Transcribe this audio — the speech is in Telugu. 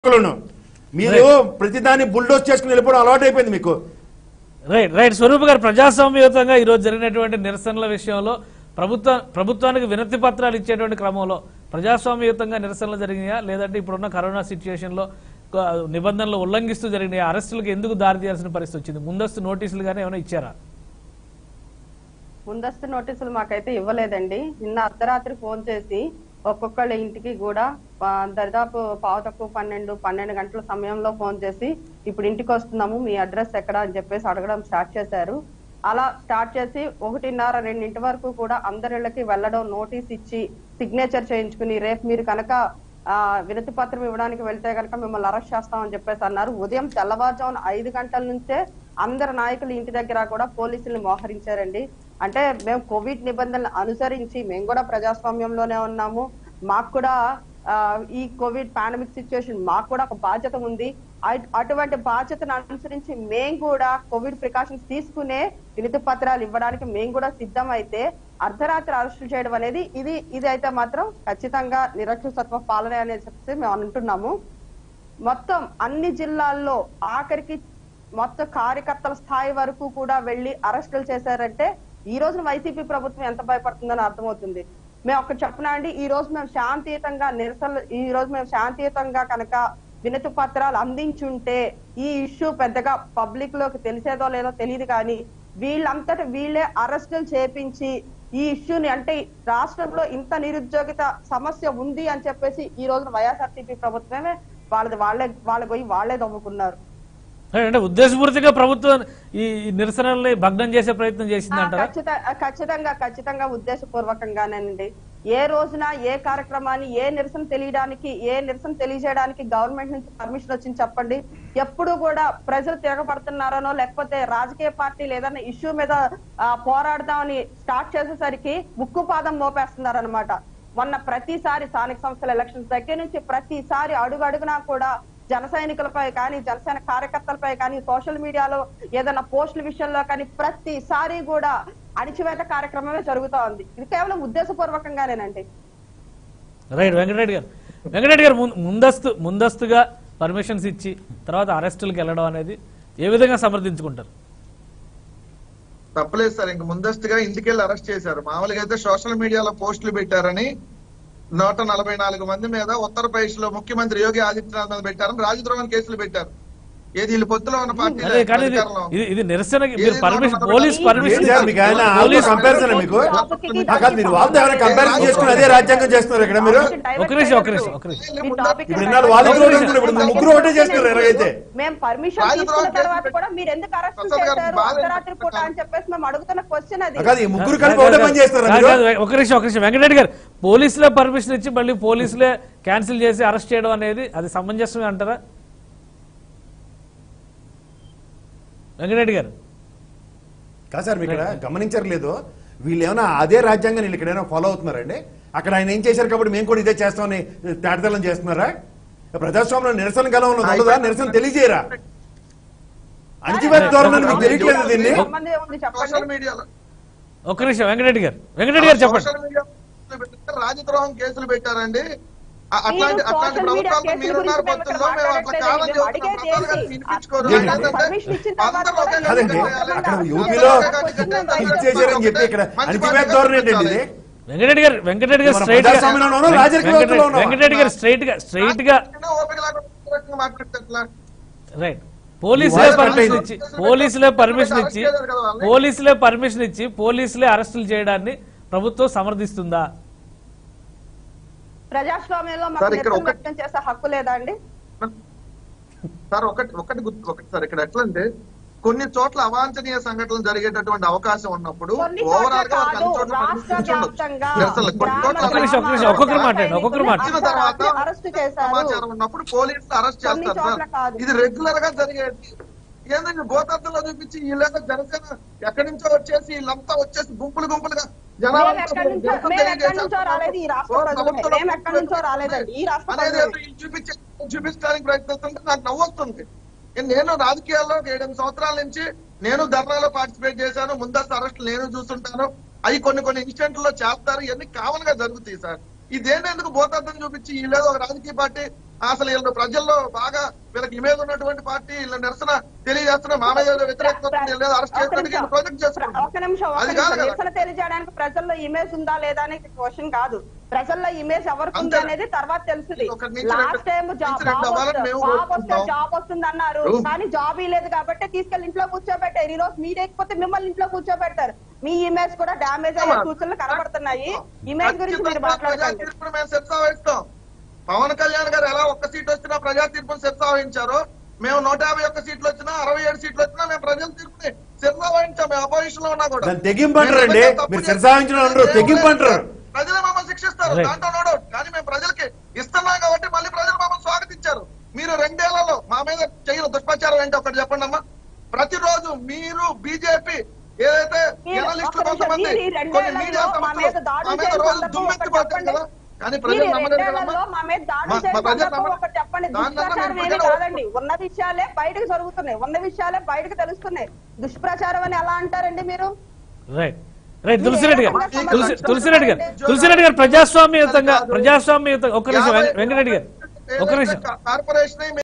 ఒక్కరును. మీరు ప్రతిదాన్ని బుల్డోజ్ చేసుకుని వెళ్ళిపోవడం అలవాటు అయిపోయింది మీకు రైట్ రైట్ స్వరూప్ గారు ప్రజాస్వామ్యయుతంగా ఈ రోజు జరిగినటువంటి నిరసనల విషయంలో ప్రభుత్వ ప్రభుత్వానికి వినతి పత్రాలు ఇచ్చేటువంటి క్రమంలో ప్రజాస్వామ్యయుతంగా నిరసనలు జరిగినాయా లేదంటే ఇప్పుడున్న కరోనా సిచ్యుయేషన్ లో ఆ, నిబంధనలు ఉల్లంఘిస్తూ జరిగినాయా అరెస్టులకు ఎందుకు దారి తీయాల్సిన పరిస్థితి వచ్చింది ముందస్తు నోటీసులు కానీ ఏమైనా ఇచ్చారా ముందస్తు నోటీసులు మాకైతే ఇవ్వలేదండి నిన్న అర్ధరాత్రి ఫోన్ చేసి ఒక్కొక్కళ్ళ ఇంటికి కూడా ఆ, దరిదాపు పావు తక్కువ పన్నెండు పన్నెండు గంటల సమయంలో ఫోన్ చేసి ఇప్పుడు ఇంటికి వస్తున్నాము మీ అడ్రస్ ఎక్కడ అని చెప్పేసి అడగడం స్టార్ట్ చేశారు అలా స్టార్ట్ చేసి ఒకటిన్నర రెండింటి వరకు కూడా అందరిళ్ళకి వెళ్ళడం నోటీస్ ఇచ్చి సిగ్నేచర్ చేయించుకుని రేపు మీరు కనుక ఆ వినతి పత్రం ఇవ్వడానికి వెళ్తే కనుక మిమ్మల్ని అరెస్ట్ చేస్తామని చెప్పేసి అన్నారు ఉదయం తెల్లవారుజామున ఐదు గంటల నుంచే అందరు నాయకులు ఇంటి దగ్గర కూడా పోలీసుల్ని మోహరించారండి అంటే మేము కోవిడ్ నిబంధనలు అనుసరించి మేము కూడా ప్రజాస్వామ్యంలోనే ఉన్నాము మాకు కూడా ఆ, ఈ కోవిడ్ పాండమిక్ సిచ్యువేషన్ మాకు కూడా ఒక బాధ్యత ఉంది అట్- అటువంటి బాధ్యతను అనుసరించి మేము కూడా కోవిడ్ ప్రికాషన్స్ తీసుకునే వినతి పత్రాలు ఇవ్వడానికి మేము కూడా సిద్ధం అయితే అర్ధరాత్రి అరెస్టులు చేయడం అనేది ఇది ఇది అయితే మాత్రం ఖచ్చితంగా నిరక్షసత్వ పాలన అనేది చెప్పి మేము అంటున్నాము మొత్తం అన్ని జిల్లాల్లో ఆఖరికి మొత్తం కార్యకర్తల స్థాయి వరకు కూడా వెళ్లి అరెస్టులు చేశారంటే ఈ రోజున వైసీపీ ప్రభుత్వం ఎంత భయపడుతుందని అర్థమవుతుంది మేము ఒకటి చెప్పనా అండి ఈ రోజు మేము శాంతియుతంగా నిరసనలు ఈ రోజు మేము శాంతియుతంగా కనుక వినతి పత్రాలు అందించుంటే ఈ ఇష్యూ పెద్దగా పబ్లిక్ లోకి తెలిసేదో లేదో తెలియదు కానీ వీళ్ళంతట వీళ్ళే అరెస్టులు చేపించి ఈ ఇష్యూని అంటే రాష్ట్రంలో ఇంత నిరుద్యోగిత సమస్య ఉంది అని చెప్పేసి ఈ రోజున వైఎస్ఆర్సీపీ ప్రభుత్వమే వాళ్ళది వాళ్ళే వాళ్ళ పోయి వాళ్ళే దమ్ముకున్నారు రైట్, అంటే ఉద్దేశపూర్తిగా ప్రభుత్వం ఈ ఈ నిరసనల్ని భగ్నం చేసే ప్రయత్నం ఆ, చేసిందంటారా ఖచ్చిత- ఆ, ఖచ్చితంగా ఖచ్చితంగా ఉద్దేశపూర్వకంగానేనండి ఏ రోజున ఏ కార్యక్రమాన్ని ఏ నిరసన తెలియడానికి ఏ నిరసన తెలియజేయడానికి గవర్నమెంట్ నుంచి పర్మిషన్ వచ్చింది చెప్పండి ఎప్పుడు కూడా ప్రజలు తిరగబడుతున్నారనో లేకపోతే రాజకీయ పార్టీలు ఏదైనా ఇష్యూ మీద ఆ, పోరాడదామని స్టార్ట్ చేసేసరికి ముక్కు పాదం మోపేస్తున్నారనమాట మొన్న ప్రతిసారి స్థానిక సంస్థల ఎలక్షన్స్ దగ్గర నుంచి ప్రతిసారి అడుగు అడుగునా కూడా జన సైనికులపై కానీ జనసేన కార్యకర్తలపై కానీ సోషల్ మీడియాలో ఏదైనా పోస్టుల విషయంలో కానీ ప్రతిసారి కూడా అణిచివేత కార్యక్రమమే జరుగుతా ఉంది ఇది కేవలం ఉద్దేశపూర్వకంగానేనండి రైట్ వెంకటరెడ్డి గారు వెంకటరెడ్డి గారు ముం- ముందస్తు ముందస్తుగా పర్మిషన్స్ ఇచ్చి తర్వాత అరెస్టులకు వెళ్ళడం అనేది ఏ విధంగా సమర్థించుకుంటారు తప్పలేదు సార్ ఇంక ముందస్తుగా ఇంటికెళ్ళి అరెస్ట్ చేశారు మామూలుగా అయితే సోషల్ మీడియాలో పోస్టులు పెట్టారని నూట నలభై నాలుగు మంది మీద ఉత్తరప్రదేశ్ లో ముఖ్యమంత్రి యోగి ఆదిత్యనాథ్ మీద పెట్టారని రాజద్రోహం కేసులు పెట్టారు ఏది వీళ్ళు పొత్తులో ఉన్న పార్టీ అదే కానీ ఇది ఇది ఇది నిరసనకి మీరు పర్మిషన్ పోలీస్ పర్మిషన్ ఏంటి సార్ మీకు ఆయన పోలీస్ కంపారిజన్ మీకు ఆ, కాదు మీరు వాళ్ళతో ఏమైనా కంపారిజన్ చేసుకుని అదే రాజ్యాంగం చేస్తున్నారు ఇక్కడ మీరు ఒక నిమిషం ఒక నిమిషం ఒక నిమిషం ఈ టాపిక్ ఇప్పుడు ఇన్నాళ్ళు వాళ్ళు డైవర్ట్ ఇద్దరు ఇప్పుడు ముగ్గురు ఒకటే చేస్తున్నారు ఎలాగైతే మేము పర్మిషన్ రాజద్రోహం తీసుకున్న తర్వాత కేసు కూడా మీరు ఎందుకు అరెస్ట్ ప్రసాద్ గారు చేశారు బాధ అర్ధరాత్రి పూట అని చెప్పేసి మేము అడుగుతున్న క్వశ్చన్ అది కాదు ఈ ముగ్గురు కలిపి ఒకటే పని చేస్తున్నారు కాదు, మీరు కాదు, ఒక నిమిషం ఒక నిమిషం వెంకటరెడ్డి గారు పోలీసులే పర్మిషన్ ఇచ్చి మళ్ళీ పోలీసులే క్యాన్సిల్ చేసి అరెస్ట్ చేయడం అనేది అది సమంజసమే అంటారా వెంకటరెడ్డి గారు కాదు సార్ మీరు ఇక్కడ గమనించట్లేదు వీళ్ళు ఏమైనా అదే రాజ్యాంగాన్ని వీళ్ళు ఇక్కడ ఏమైనా ఫాలో అవుతున్నారండి అక్కడ ఆయన ఏం చేశారు కాబట్టి మేము కూడా ఇదే చేస్తామని తేటతెల్లం చేస్తున్నారా ప్రజాస్వామ్యంలో నిరసన గలం ఉన్నది ఉండదా నిరసన తెలియజేయరా అణచివేత ధోరణి మీకు తెలియట్లేదు దీన్ని సంబంధం ఏముంది చెప్పండి సోషల్ మీడియాలో ఒక్క నిమిషం వెంకటరెడ్డి గారు వెంకటరెడ్డి గారు చెప్పండి సోషల్ మీడియా రాజద్రోహం కేసులు పెట్టారండి అ- అట్లాంటి మీరు అట్లాంటి సోషల్ మీడియా ప్రభుత్వాలతో కేసుల మీరున్నారు గురించి మేము పొత్తుల్లో మేము అట్లా మాట్లాడట్లేదు. కాలం మేము అడిగేది చేస్తున్నాం ప్రసాద్ గారు ఏంటి? వినిపించుకోరు ఏంటి? ఏంటంటే పర్మిషన్ ఇచ్చిన తర్వాత అందరూ కూడా ఒకే కాదండి చేయాలి. అక్కడ అందరూ యూపీలో ఒకే ఇచ్చేసారని చెప్పి ఇక్కడ మంచి అణచివేత పార్టీ ధోరణి ఏంటండి ఇది వెంకటరెడ్డి గారు వెంకటరెడ్డి గారు మన స్ట్రైట్ గా ప్రజాస్వామ్యంలో ఉన్నాం, రాజకీయ వ్యవస్థలో ఉన్నాం. వెంకటరెడ్డి గారు స్ట్రైట్ గా స్ట్రైట్ గా ఓపిక లేకుండా మాట్లాడితే ఎట్లా? రైట్ పోలీసులే వాయిస్ పర్మిషన్ కట్ ఇచ్చి పోలీసులే పర్మిషన్ ఇచ్చి పోలీసులే పర్మిషన్ ఇచ్చి పోలీసులే అరెస్టులు చేయడాన్ని ప్రభుత్వం సమర్థిస్తుందా ప్రజాస్వామ్యంలో మాకు సార్, ఇక్కడ నిరసన ఒక- వ్యక్తం చేసే హక్కు లేదా అండి సార్ ఒకటి ఒకటి గుర్తు ఒకటి సార్ ఇక్కడ ఎట్లా అంటే కొన్ని చోట్ల అవాంఛనీయ సంఘటనలు జరిగేటటువంటి అవకాశం ఉన్నప్పుడు కొన్ని చోట్ల ఓవరాల్ గా వాళ్ళకి కాదు, అన్ని చోట్ల రాష్ట్ర పర్మిషన్ ఉండొచ్చు. వ్యాప్తంగా నిరసనలకు కొన్ని గ్రామ చోట్ల ఒక్క నిమిషం, ఒక్క నిమిషం, ఒక్కొక్కరు మాట్లాడండి, ఒక్కొక్కరు వచ్చిన తర్వాత అర్ధరాత్రి అరెస్ట్ చేశారు సమాచారం ఉన్నప్పుడు పోలీసులు అరెస్ట్ కొన్ని చేస్తారు చోట్ల సార్ కాదు. ఇది రెగ్యులర్ గా జరిగేది ఏంటంటే గోతార్థంలో చూపించి వీళ్ళేదో జనసేన ఎక్కడి నుంచో వచ్చేసి వీళ్ళంతా వచ్చేసి గుంపులు గుంపులుగా మేము ఎక్కడి నుంచో మేము ఎక్కడి నుంచో రాలేదు ఈ రాష్ట్ర ఓ, ప్రజలు ప్రభుత్వంలో మేము ఎక్కడి నుంచో రాలేదండి ఈ రాష్ట్ర అనేది ప్రజలు ఏదో వీళ్ళు చూపించే చూపించడానికి ప్రయత్నిస్తుంటే నాకు నవ్వొస్తుంది నేను రాజకీయాల్లో ఒక ఏడెనిమిది సంవత్సరాల నుంచి నేను ధర్నాలో పార్టిసిపేట్ చేశాను ముందస్తు అరెస్టులు నేను చూస్తుంటాను అవి కొన్ని కొన్ని ఇన్సిడెంట్ లో చేస్తారు ఇవన్నీ కామన్ గా జరుగుతాయి సార్ ఇదేంటెందుకు భూతత్వం చూపించి వీళ్ళేదో ఒక రాజకీయ పార్టీ అసలు వీళ్ళు ప్రజల్లో బాగా వీళ్ళకి ఇమేజ్ ఉన్నటువంటి పార్టీ వీళ్ళ నిరసన తెలియజేస్తున్నా మా మీద ఏదో వ్యతిరేకత ఉంది, వీళ్ళు ఏదో అరెస్ట్ ఒక్క చేయడానికి నిమిషం. ప్రొజెక్ట్ ఒక చేసుకుంటారు నిమిషం ఒక అది కాదు నిమిషం కదా. నిరసన తెలియజేయడానికి ప్రజల్లో ఇమేజ్ ఉందా లేదా అనేది క్వశ్చన్ కాదు ప్రజల్లో ఇమేజ్ ఎవరికి ఉంది అంతే. అనేది తర్వాత తెలుస్తుంది ఒక నుంచి రెండు- లాస్ట్ టైం జాబ్ నుంచి రెండు అవ్వాలని మేము జాబ్ వస్తే కోరుకుంటున్నాం. జాబ్ వస్తుంది అన్నారు ఇప్పుడు- కానీ జాబ్ లేదు కాబట్టి తీసుకెళ్లి ఇంట్లో కూర్చోబెట్టారు ఈ రోజు మీరు లేకపోతే మిమ్మల్ని ఇంట్లో కూర్చోబెట్టారు మీ ఇమేజ్ కూడా డ్యామేజ్ అయ్యే సూచనలు కనబడుతున్నాయి ఇమేజ్ గురించి మీరు ఖచ్చితంగా ప్రజా మాట్లాడకండి తీర్పును మేము శిరసావహిస్తాం పవన్ కళ్యాణ్ గారు ఎలా ఒక్క సీట్ వచ్చినా ప్రజా తీర్పును శిరసావహించారో మేము నూట యాభై ఒక్క సీట్లు వచ్చినా అరవై ఏడు సీట్లు వచ్చినా మేము ప్రజల తీర్పుని శిరసావహించాం మేము అపోజిషన్ లో ఉన్నా కూడా దాన్ని తెగింపు అంటారండి. మేము తప్పు మీరు చేస్తే శిరసావహించడం అనరు, తెగింపు అంటారు. ప్రజలే మమ్మల్ని శిక్షిస్తారు Right. దాంట్లో నో డౌట్ కానీ మేము ప్రజలకి ఇస్తున్నాం కాబట్టి మళ్ళీ ప్రజలు మమ్మల్ని స్వాగతించారు మీరు రెండేళ్లలో మా మీద చేయని దుష్ప్రచారం ఏంటో ఒకటి చెప్పండి అమ్మా ప్రతిరోజు మీరు బీజేపీ ఏదైతే మీరు జర్నలిస్టులు ఒక్క నిమిషం, కొంతమంది మీరు ఈ కొన్ని రెండేళ్లలో మీడియా మా మీద సంస్థలు దాడులు మా మీద చేసిన రోజు సందర్భం దుమ్మెత్తిపోతారు ఒకటి కదా కానీ ప్రజలు మీరు నమ్మలేరు రెండేళ్లలో కదమ్మా మా మీద దాడులు మా- చేసిన మా ప్రజలు సందర్భం నమ్మరు. ఒకటి చెప్పండి దాన్నన్నా దుష్ప్రచారం మీరు ఏమి ప్రజలు కాదండి ఉన్న విషయాలే బయటకు జరుగుతున్నాయి ఉన్న విషయాలే బయటకు తెలుస్తున్నాయి దుష్ప్రచారం అని ఎలా అంటారండి మీరు రైట్ రైట్ తులసిరెడ్డి గారు మీరు ఏ తులసి రకంగా తులసిరెడ్డి గారు సమాధానం తులసిరెడ్డి గారు ప్రజాస్వామ్యయుతంగా ప్రజాస్వామ్యయుతంగా ఒక్క నిమిషం వెంకటరెడ్డి గారు ఒక్క నిమిషం కార్పొరేషన్